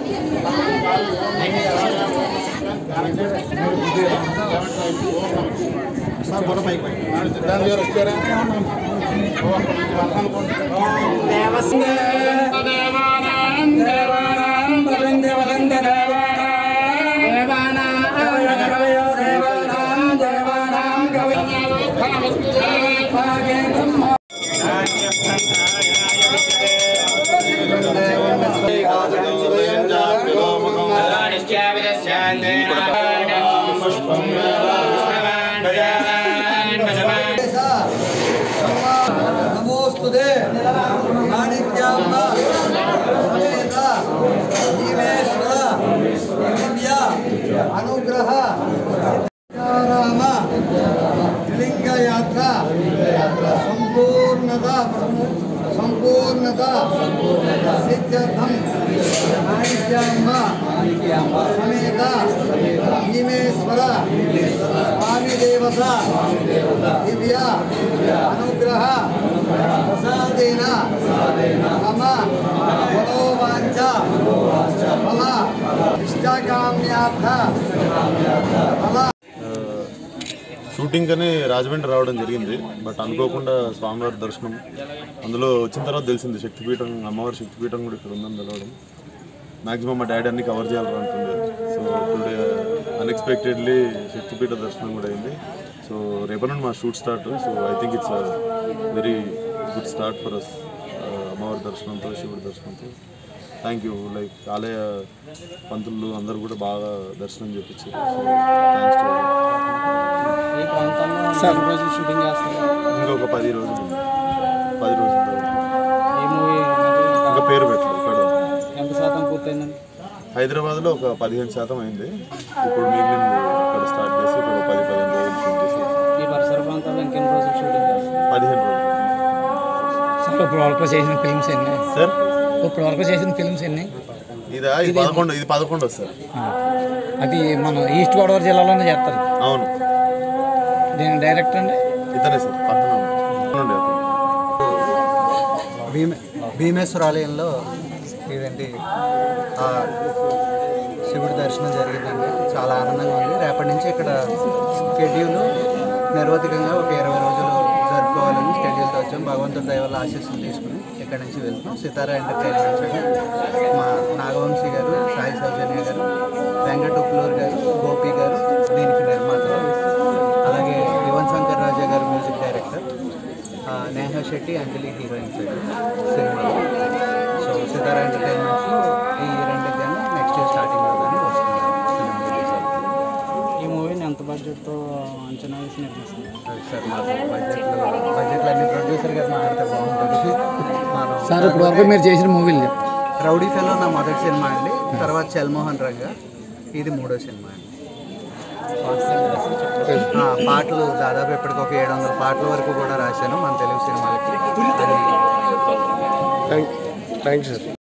నమోస్తుదే మాణిక్యాంబ సమేత జీవేశ్వర దివ్య అనుగ్రహ సీతారామ త్రిలింగ యాత్ర సంపూర్ణత సంపూర్ణత సిద్ధ్యర్థం మాణిక్యాంబ సమేత భీమేశ్వర స్వామి దేవత దివ్య అనుగ్రహ ప్రసాదేన మమ మనోవాంఛ ఫల ఇష్టకామ్యార్థ ఫల షూటింగ్ అని రాజమండ్రి రావడం జరిగింది బట్ అనుకోకుండా స్వామివారి దర్శనం అందులో వచ్చిన తర్వాత తెలిసింది శక్తిపీఠం అమ్మవారి శక్తిపీఠం కూడా ఇక్కడ ఉందని తెలవడం మ్యాక్సిమం మా డాడీ అన్ని కవర్ చేయాలనుకుంటుంది సో టుడే అన్ఎక్స్పెక్టెడ్లీ శక్తిపీఠ దర్శనం కూడా అయింది సో రేపటి నుండి మా shoot start so I think it's very good start for us అమ్మవారి దర్శనంతో శివుడి దర్శనంతో థ్యాంక్ యూ లైక్ ఆలయ పంతులు అందరూ కూడా బాగా దర్శనం చేపించారు సో థ్యాంక్స్ టు ఈ ప్రాంతంలో ఎన్ని రోజులు షూటింగ్ చేస్తారు ఇంకొక పది రోజులు పది రోజుల తర్వాత ఈ మూవీ ఇంకా పేరు పెట్టలేదు ఇక్కడ ఎంత శాతం పూర్తయిందండి హైదరాబాద్లో ఒక పదిహేను శాతం అయింది ఇప్పుడు మిగిలింది ఇక్కడ స్టార్ట్ చేసి ఇక్కడ ఒక పది పదిహేను రోజులు షూట్ చేసి ఈ పరిసర ప్రాంతాల్లో ఇంకెన్ని రోజులు షూటింగ్ చేస్తారు పదిహేను రోజులు సార్ ఇప్పుడు వరకు చేసిన ఫిల్మ్స్ ఎన్ని సార్ ఇప్పుడు వరకు చేసిన ఫిల్మ్స్ ఎన్ని ఇదా ఇది పదకొండు ఇది పదకొండు సార్ ఆ. అది మన ఈస్ట్ గోదావరి జిల్లాలోనే చేస్తారు అవును దీని డైరెక్టర్ అండి ఇతనే సార్ పక్కన ఉండే అతను. భీమే భీమేశ్వర ఆలయంలో ఇదేంటి ఆ శివుడి దర్శనం జరిగిందండి చాలా ఆనందంగా ఉంది రేపటి నుంచి ఇక్కడ షెడ్యూల్ నిర్వధికంగా ఒక ఇరవై రోజులు జరుపుకోవాలని షెడ్యూల్తో వచ్చాం భగవంతుడి దయ వల్ల ఆశీస్సులు తీసుకుని ఇక్కడ నుంచి వెళ్తున్నాం సితారా ఎంటర్టైన్మెంట్స్ అని మా నాగవంశీ గారు సాయి సౌజన్య గారు వెంకట ఉప్పులూరు గారు గోపి గారు దీనికి నిర్మాతలు అలాగే యువన్ శంకర్ రాజా గారు మ్యూజిక్ డైరెక్టర్ ఆ, నేహా శెట్టి అంజలి హీరోయిన్స్ సినిమాలో సో సితారా ఎంటర్టైన్మెంట్స్లో ఈ రెండుకి కానీ నెక్స్ట్ ఇయర్ స్టార్టింగ్లో కానీ వస్తుంది ఫిలిం రిలీజ్ అవుతుంది ఈ మూవీని ఎంత బడ్జెట్తో అంచనా వేసి నిర్మిస్తున్నారు అది సార్ మాకు బడ్జెట్లో బడ్జెట్లో అన్ని ప్రొడ్యూసర్ గారు మాట్లాడితే బాగుంటుంది మనం సార్ ఇప్పుడు వరకు మీరు చేసిన మూవీలు రౌడీ ఫెలో నా మొదటి సినిమా అండి తర్వాత చల్మోహన్ రంగా ఇది మూడో సినిమా అండి ఆ, పాటలు దాదాపు ఇప్పటికి ఒక ఏడు వందల పాటల వరకు కూడా రాశాను మన తెలుగు సినిమాలకి అది